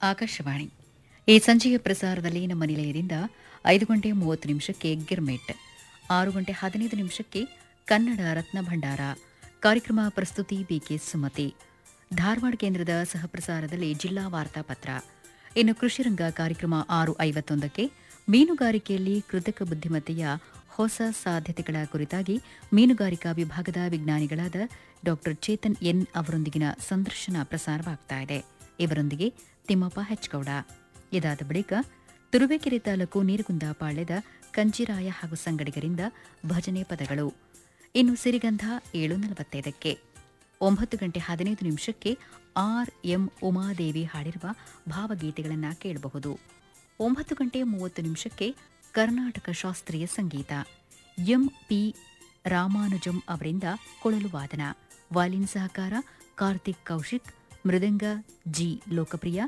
ಆಕಾಶವಾಣಿ ಈ ಸಂಜೆಯ ಪ್ರಸಾರದಲ್ಲಿ ನಮ್ಮ ನಿಲಯದಿಂದ ಐದು ಗಂಟೆ ಮೂವತ್ತು ನಿಮಿಷಕ್ಕೆ ಗಿರ್ಮೆಟ್ ಆರು ಗಂಟೆ ಹದಿನೈದು ನಿಮಿಷಕ್ಕೆ ಕನ್ನಡ ರತ್ನ ಭಂಡಾರ ಕಾರ್ಯಕ್ರಮ ಪ್ರಸ್ತುತಿ ಬಿಕೆ ಸುಮತಿ ಧಾರವಾಡ ಕೇಂದ್ರದ ಸಹಪ್ರಸಾರದಲ್ಲಿ ಜಿಲ್ಲಾ ವಾರ್ತಾಪತ್ರ ಇನ್ನು ಕೃಷಿರಂಗ ಕಾರ್ಯಕ್ರಮ ಆರು ಐವತ್ತೊಂದಕ್ಕೆ ಮೀನುಗಾರಿಕೆಯಲ್ಲಿ ಕೃತಕ ಬುದ್ಧಿಮತ್ತೆಯ ಹೊಸ ಸಾಧ್ಯತೆಗಳ ಕುರಿತಾಗಿ ಮೀನುಗಾರಿಕಾ ವಿಭಾಗದ ವಿಜ್ಞಾನಿಗಳಾದ ಡಾ ಚೇತನ್ ಎನ್ ಅವರೊಂದಿಗಿನ ಸಂದರ್ಶನ ಪ್ರಸಾರವಾಗ್ತಾ ಇದೆ ಇವರೊಂದಿಗೆ ತಿಮ್ಮಪ್ಪ ಹೆಚ್ಗೌಡ ಇದಾದ ಬಳಿಕ ತುರುವೇಕೆರೆ ತಾಲೂಕು ನೀರುಗುಂದ ಪಾಳ್ಯದ ಕಂಚಿರಾಯ ಹಾಗೂ ಸಂಗಡಿಗರಿಂದ ಭಜನೆ ಪದಗಳು ಇನ್ನು ಸಿರಿಗಂಧ ಏಳು ನಲವತ್ತೈದಕ್ಕೆ ಒಂಬತ್ತು ಗಂಟೆ ಹದಿನೈದು ನಿಮಿಷಕ್ಕೆ ಆರ್ ಎಂ ಉಮಾದೇವಿ ಹಾಡಿರುವ ಭಾವಗೀತೆಗಳನ್ನು ಕೇಳಬಹುದು ಒಂಬತ್ತು ಗಂಟೆ ಮೂವತ್ತು ನಿಮಿಷಕ್ಕೆ ಕರ್ನಾಟಕ ಶಾಸ್ತ್ರೀಯ ಸಂಗೀತ ಎಂ ಪಿ ರಾಮಾನುಜಂ ಅವರಿಂದ ಕೊಳಲು ವಾದನ ವಾಲಿನ್ ಸಹಕಾರ ಕಾರ್ತಿಕ್ ಕೌಶಿಕ್ ಮೃದಂಗ ಜಿ ಲೋಕಪ್ರಿಯ